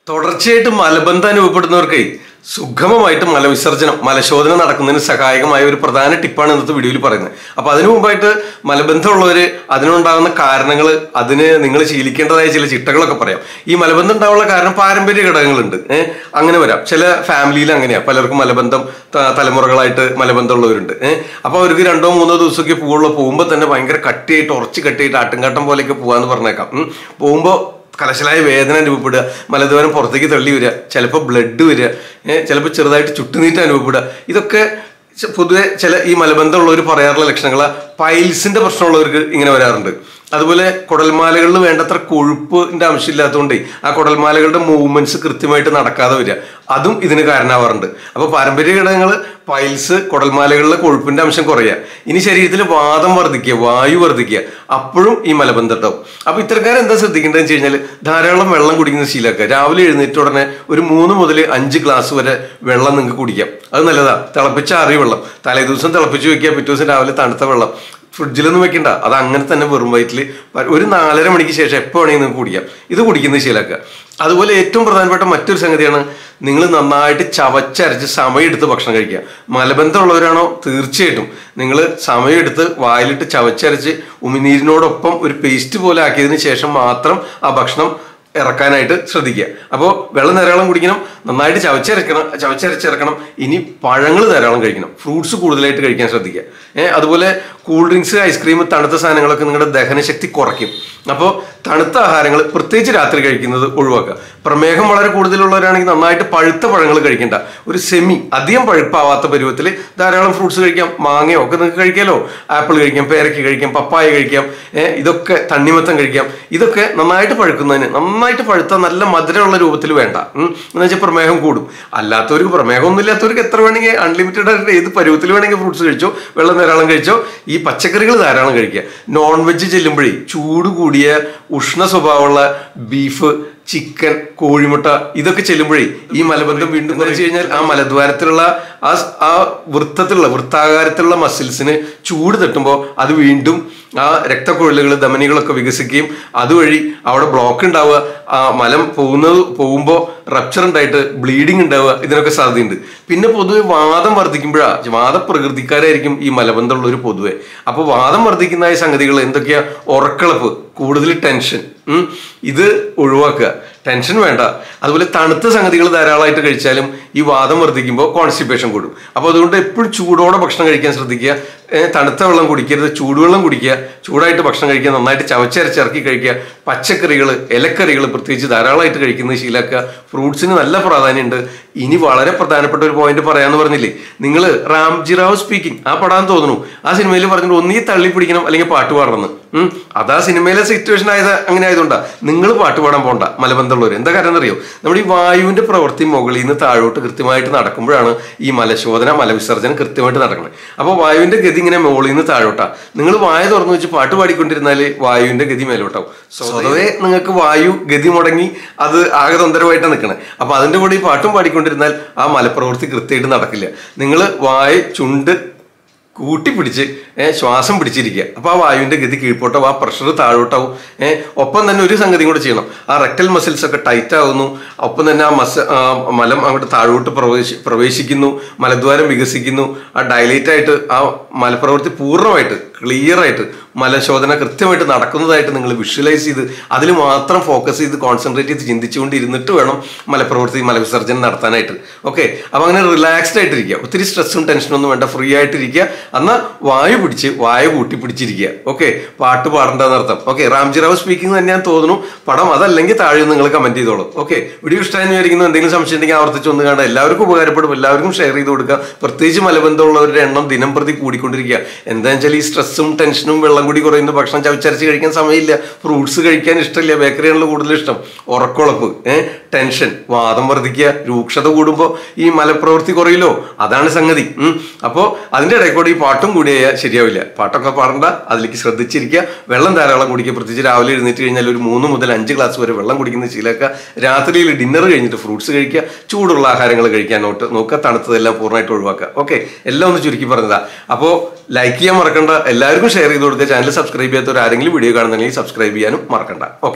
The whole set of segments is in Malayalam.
തുടർച്ചയായിട്ട് മലബന്ധം അനുഭവപ്പെടുന്നവർക്ക് സുഗമമായിട്ട് മലവിസർജനം മലശോധന നടക്കുന്നതിന് സഹായകമായ ഒരു പ്രധാന ടിപ്പാണ് ഇന്നത്തെ വീഡിയോയിൽ പറയുന്നത് അപ്പൊ അതിനു മുമ്പായിട്ട് മലബന്ധമുള്ളവര് അതിനുണ്ടാകുന്ന കാരണങ്ങൾ അതിന് നിങ്ങൾ ശീലിക്കേണ്ടതായ ചില ചിട്ടകളൊക്കെ പറയാം ഈ മലബന്ധം ഉണ്ടാവാനുള്ള കാരണം പാരമ്പര്യ ഘടകങ്ങളുണ്ട് ഏഹ് അങ്ങനെ വരാം ചില ഫാമിലിയിൽ അങ്ങനെയാ പലർക്കും മലബന്ധം ത- തലമുറകളായിട്ട് മലബന്ധമുള്ളവരുണ്ട് ഏഹ് അപ്പൊ അവർക്ക് രണ്ടോ മൂന്നോ ദിവസമൊക്കെ പോവുള്ളൂ പോകുമ്പോൾ തന്നെ ഭയങ്കര കട്ടിയായിട്ട് ഉറച്ച് കട്ടിയായിട്ട് ആട്ടുംകാട്ടം പോലെയൊക്കെ പോവാന്ന് പറഞ്ഞേക്കാം ഉം. പോകുമ്പോൾ കലശലായ വേദന അനുഭവപ്പെടുക മലദ്വാരം പുറത്തേക്ക് തള്ളി വരിക ചിലപ്പോൾ ബ്ലഡ് വരിക ചിലപ്പോൾ ചെറുതായിട്ട് ചുട്ടുനീറ്റ് അനുഭവപ്പെടുക ഇതൊക്കെ ച- പൊതുവെ ചില ഈ മലബന്ധമുള്ളവർ പറയാറുള്ള ലക്ഷണങ്ങൾ പൈൽസിന്റെ പ്രശ്നമുള്ളവർക്ക് ഇങ്ങനെ വരാറുണ്ട് അതുപോലെ കുടൽമാലകളിൽ വേണ്ടത്ര കൊഴുപ്പിന്റെ ആവശ്യമില്ലാത്തതുകൊണ്ട് ആ കുടൽമാലകളുടെ മൂവ്മെന്റ്സ് കൃത്യമായിട്ട് നടക്കാതെ വരിക അതും ഇതിന് കാരണമാവാറുണ്ട് അപ്പൊ പാരമ്പര്യ ഘടകങ്ങൾ പൈൽസ് കുടൽമാലകളിലെ കൊഴുപ്പിന്റെ അംശം കുറയുക ഇനി ശരീരത്തിൽ വാദം വർദ്ധിക്കുക വായു വർദ്ധിക്കുക അപ്പോഴും ഈ മലബന്ധം ഉണ്ടാവും അപ്പൊ ഇത്തരക്കാർ എന്താ ശ്രദ്ധിക്കേണ്ടതെന്ന് വെച്ച് കഴിഞ്ഞാൽ ധാരാളം വെള്ളം കുടിക്കുന്ന ശീലമൊക്കെ രാവിലെ എഴുന്നേറ്റ ഉടനെ ഒരു മൂന്ന് മുതൽ അഞ്ച് ഗ്ലാസ് വരെ വെള്ളം നിങ്ങൾക്ക് കുടിക്കാം അത് നല്ലതാ തിളപ്പിച്ച ആറിയ വെള്ളം തലേ ദിവസം തിളപ്പിച്ച് വെക്കുക പിറ്റേ ദിവസം രാവിലെ തണുത്ത വെള്ളം ഫ്രിഡ്ജിലൊന്നും വെക്കണ്ട അത് അങ്ങനെ തന്നെ വെറും വയറ്റിൽ ഒരു നാലര മണിക്ക് ശേഷം എപ്പോൾ വേണമെങ്കിൽ നിങ്ങൾക്ക് കുടിക്കാം ഇത് കുടിക്കുന്ന ശീലമൊക്കെ അതുപോലെ ഏറ്റവും പ്രധാനപ്പെട്ട മറ്റൊരു സംഗതിയാണ് നിങ്ങൾ നന്നായിട്ട് ചവച്ചരച്ച് സമയമെടുത്ത് ഭക്ഷണം കഴിക്കുക മലബന്ധമുള്ളവരാണോ തീർച്ചയായിട്ടും നിങ്ങൾ സമയമെടുത്ത് വായിലിട്ട് ചവച്ചരച്ച് ഉമിനീരിനോടൊപ്പം ഒരു പേസ്റ്റ് പോലെ ആക്കിയതിന് ശേഷം മാത്രം ആ ഭക്ഷണം ഇറക്കാനായിട്ട് ശ്രദ്ധിക്കുക അപ്പോൾ വെള്ളം ധാരാളം കുടിക്കണം നന്നായിട്ട് ചവച്ചരക്കണം ചവച്ചരച്ചിറക്കണം ഇനി പഴങ്ങൾ ധാരാളം കഴിക്കണം ഫ്രൂട്ട്സ് കൂടുതലായിട്ട് കഴിക്കാൻ ശ്രദ്ധിക്കുക ഏഹ് അതുപോലെ കൂൾ ഡ്രിങ്ക്സ് ഐസ്ക്രീം തണുത്ത സാധനങ്ങളൊക്കെ നിങ്ങളുടെ ദഹനശക്തി കുറയ്ക്കും അപ്പോൾ തണുത്ത ആഹാരങ്ങൾ പ്രത്യേകിച്ച് രാത്രി കഴിക്കുന്നത് ഒഴിവാക്കുക പ്രമേഹം വളരെ കൂടുതലുള്ളവരാണെങ്കിൽ നന്നായിട്ട് പഴുത്ത പഴങ്ങൾ കഴിക്കേണ്ട ഒരു സെമി അധികം പഴുപ്പാവാത്ത പരുവത്തിൽ ധാരാളം ഫ്രൂട്ട്സ് കഴിക്കാം മാങ്ങയോ ഒക്കെ നിങ്ങൾക്ക് കഴിക്കാമല്ലോ ആപ്പിൾ കഴിക്കാം പേരയ്ക്ക് കഴിക്കാം പപ്പായ കഴിക്കാം ഏഹ് ഇതൊക്കെ തണ്ണിമത്തം കഴിക്കാം ഇതൊക്കെ നന്നായിട്ട് പഴുക്കുന്നതിന് നന്നായിട്ട് പഴുത്ത നല്ല മധുരമുള്ള രൂപത്തിൽ വേണ്ട ഉം. എന്ന് വെച്ചാൽ പ്രമേഹം കൂടും അല്ലാത്തവർക്ക് പ്രമേഹമൊന്നും ഇല്ലാത്തവർക്ക് എത്ര വേണമെങ്കിൽ അൺലിമിറ്റഡ് ആയിട്ട് ഏത് പരുവത്തിൽ വേണമെങ്കിൽ ഫ്രൂട്ട്സ് കഴിച്ചോ വെള്ളം ധാരാളം കഴിച്ചോ ഈ പച്ചക്കറികൾ ധാരാളം കഴിക്കുക നോൺ വെജ് ചെല്ലുമ്പോഴേ ചൂട് കൂടിയ ഉഷ്ണ സ്വഭാവമുള്ള ബീഫ് ചിക്കൻ കോഴിമുട്ട ഇതൊക്കെ ചെല്ലുമ്പോഴേ ഈ മലബന്ധം വീണ്ടും കുറച്ച് കഴിഞ്ഞാൽ ആ മലദ്വാരത്തിലുള്ള ആ സ്- ആ വൃത്തത്തിലുള്ള വൃത്താകാരത്തിലുള്ള മസിൽസിന് ചൂട് തട്ടുമ്പോൾ അത് വീണ്ടും ആ രക്തക്കുഴലുകൾ ധമനികളൊക്കെ വികസിക്കുകയും അതുവഴി അവിടെ ബ്ലോക്ക് ഉണ്ടാവുക ആ മലം പോകുന്നത് പോകുമ്പോൾ റപ്ചർ ഉണ്ടായിട്ട് ബ്ലീഡിങ് ഉണ്ടാവുക ഇതിനൊക്കെ സാധ്യതയുണ്ട് പിന്നെ പൊതുവെ വാദം വർദ്ധിക്കുമ്പോഴാ വാദപ്രകൃതിക്കാരായിരിക്കും ഈ മലബന്ധമുള്ളവർ പൊതുവെ അപ്പോൾ വാദം വർദ്ധിക്കുന്ന ഈ സംഗതികൾ എന്തൊക്കെയാ ഉറക്കളപ്പ് കൂടുതൽ ടെൻഷൻ ഉം. ഇത് ഒഴിവാക്കുക ടെൻഷൻ വേണ്ട അതുപോലെ തണുത്ത സംഗതികൾ ധാരാളമായിട്ട് കഴിച്ചാലും ഈ വാദം വർദ്ധിക്കുമ്പോൾ കോൺസ്റ്റിപ്പേഷൻ കൂടും അപ്പോൾ അതുകൊണ്ട് എപ്പോഴും ചൂടോടെ ഭക്ഷണം കഴിക്കാൻ ശ്രദ്ധിക്കുക ഏ, തണുത്ത വെള്ളം കുടിക്കരുത് ചൂടുവെള്ളം കുടിക്കുക ചൂടായിട്ട് ഭക്ഷണം കഴിക്കുക നന്നായിട്ട് ചവച്ചരച്ചിറക്കി കഴിക്കുക പച്ചക്കറികൾ ഇലക്കറികൾ പ്രത്യേകിച്ച് ധാരാളമായിട്ട് കഴിക്കുന്നത് ശീലമാക്കുക ഫ്രൂട്ട്സിന് നല്ല പ്രാധാന്യമുണ്ട് ഇനി വളരെ പ്രധാനപ്പെട്ട ഒരു പോയിന്റ് പറയാന്ന് പറഞ്ഞില്ലേ നിങ്ങൾ റാംജി റാവു സ്പീക്കിംഗ് ആ പടാന്ന് തോന്നുന്നു ആ സിനിമയിൽ പറഞ്ഞിട്ട് ഒന്നീ തള്ളി പിടിക്കണം അല്ലെങ്കിൽ പാട്ട് പാടണം ഉം. അതാ സിനിമയിലെ സിറ്റുവേഷൻ ആയത് അങ്ങനെ ആയതുകൊണ്ടാ നിങ്ങൾ പാട്ട് പാടാൻ പോണ്ട മലബന്ധമുള്ളവർ എന്താ കാര്യം എന്നറിയോ നമ്മുടെ ഈ വായുവിന്റെ പ്രവൃത്തി മുകളിൽ നിന്ന് താഴോട്ട് കൃത്യമായിട്ട് നടക്കുമ്പോഴാണ് ഈ മലശോധന മലവിസർജനം കൃത്യമായിട്ട് നടക്കുന്നത് അപ്പോൾ വായുവിന്റെ ഗതി ഇങ്ങനെ മുകളിൽ നിന്ന് താഴോട്ടാ നിങ്ങൾ വായ തുറന്നു വെച്ച് പാട്ട് പാടിക്കൊണ്ടിരുന്നാല് വായുവിന്റെ ഗതി മേലോട്ടാവും സ്വതവേ നിങ്ങൾക്ക് വായു ഗതി മുടങ്ങി അത് ആകെ തൊന്തരമായിട്ടാണ് നിൽക്കണേ അപ്പൊ അതിന്റെ കൂടെ ഈ പാട്ടും പാടിക്കൊണ്ടിരുന്നാൽ ആ മലപ്രവൃത്തി കൃത്യമായിട്ട് നടക്കില്ല നിങ്ങൾ വായ ചുണ്ട് കൂട്ടിപ്പിടിച്ച് ഏഹ് ശ്വാസം പിടിച്ചിരിക്കുക അപ്പൊ ആ വായുവിന്റെ ഗതി കീഴ്പോട്ടാവും ആ പ്രഷർ താഴോട്ടാവും ഏഹ് ഒപ്പം തന്നെ ഒരു സംഗതി കൂടെ ചെയ്യണം ആ റെക്ടൽ മസിൽസ് ഒക്കെ ടൈറ്റ് ആവുന്നു ഒപ്പം തന്നെ ആ മസ ആ മലം അങ്ങോട്ട് താഴോട്ട് പ്രവേശി പ്രവേശിക്കുന്നു മലദ്വാരം വികസിക്കുന്നു ആ ഡയലേറ്റ് ആയിട്ട് ആ മലപ്രവൃത്തി പൂർണ്ണമായിട്ട് ക്ലിയർ ആയിട്ട് മലശോധന കൃത്യമായിട്ട് നടക്കുന്നതായിട്ട് നിങ്ങൾ വിഷ്വലൈസ് ചെയ്ത് അതിൽ മാത്രം ഫോക്കസ് ചെയ്ത് കോൺസെൻട്രേറ്റ് ചെയ്ത് ചിന്തിച്ചുകൊണ്ട് ഇരുന്നിട്ട് വേണം മലപ്രവൃത്തി മലവിസർജനം നടത്താനായിട്ട് ഓക്കെ അപ്പൊ അങ്ങനെ റിലാക്സ്ഡ് ആയിട്ടിരിക്കുക ഒത്തിരി സ്ട്രെസ്സും ടെൻഷനും ഒന്നും വേണ്ട ഫ്രീ ആയിട്ടിരിക്കുക എന്നാൽ വായു പിടിച്ച് വായ കൂട്ടി പിടിച്ചിരിക്കുക ഓക്കെ പാട്ട് പാടണ്ടെന്ന് അർത്ഥം ഓക്കെ റാംജി റാവു സ്പീക്കിംഗ് തന്നെയാണ് തോന്നുന്നു പടം അതല്ലെങ്കിൽ താഴെ നിങ്ങൾ കമന്റ് ചെയ്തോളൂ ഓക്കെ വീഡിയോ ഇഷ്ടമായി വിചാരിക്കുന്നു എന്തെങ്കിലും സംശയം ഉണ്ടെങ്കിൽ ആവർത്തിച്ച് ഒന്ന് കാണാം എല്ലാവർക്കും ഉപകാരപ്പെടും എല്ലാവർക്കും ഷെയർ ചെയ്ത് കൊടുക്കുക പ്രത്യേകിച്ച് മലബന്ധമുള്ളവരുടെ എണ്ണം ദിനം പ്രതി കൂടിക്കൊണ്ടിരിക്കുക എന്താ വെച്ചാൽ ഈ സ്ട്രെസ്സും ടെൻഷനും വെള്ളം കൂടി കുറയുന്ന ഭക്ഷണം ചവച്ചരച്ച് കഴിക്കാൻ സമയമില്ല ഫ്രൂട്ട്സ് കഴിക്കാൻ ഇഷ്ടമില്ല ബേക്കറിയാണല്ലോ കൂടുതൽ ഇഷ്ടം ഉറക്കുളപ്പ് ഏഹ് ടെൻഷൻ വാദം വർദ്ധിക്കുക രൂക്ഷത കൂടുമ്പോൾ ഈ മലപ്രവൃത്തി കുറയില്ലോ അതാണ് സംഗതി ഉം. അപ്പോൾ അതിന്റെ ഇടയിൽ കൂടി ഈ പാട്ടും കൂടി ആയാൽ ശരിയാവില്ല പാട്ടൊക്കെ പാടണ്ട അതിലേക്ക് ശ്രദ്ധിച്ചിരിക്കുക വെള്ളം ധാരാളം കുടിക്കുക പ്രത്യേകിച്ച് രാവിലെ എഴുന്നേറ്റ് കഴിഞ്ഞാൽ ഒരു മൂന്ന് മുതൽ അഞ്ച് ഗ്ലാസ് വരെ വെള്ളം കുടിക്കുന്ന ശീലമൊക്കെ രാത്രിയിൽ ഡിന്നർ കഴിഞ്ഞിട്ട് ഫ്രൂട്ട്സ് കഴിക്കുക ചൂടുള്ള ആഹാരങ്ങൾ കഴിക്കാൻ നോട്ട് നോക്കുക തണുത്തതെല്ലാം പൂർണ്ണമായിട്ട് ഒഴിവാക്കുക ഓക്കെ എല്ലാം ഒന്ന് ചുരുക്കി പറഞ്ഞതാ അപ്പോൾ ലൈക്ക് ചെയ്യാൻ മറക്കണ്ട എല്ലാവർക്കും ഷെയർ ചെയ്ത് കൊടുക്കുക ചാനൽ സബ്സ്ക്രൈബ് ചെയ്യാത്തവർ ആരെങ്കിലും വീഡിയോ കാണുന്നുണ്ടെങ്കിൽ സബ്സ്ക്രൈബ് ചെയ്യാനും മറക്കണ്ട ഓക്കെ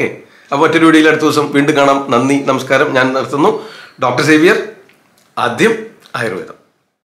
അപ്പോൾ മറ്റൊരു വീഡിയോയിൽ അടുത്ത ദിവസം വീണ്ടും കാണാം നന്ദി നമസ്കാരം ഞാൻ നിർത്തുന്നു ഡോക്ടർ സേവിയർ ആദ്യം ആയുർവേദം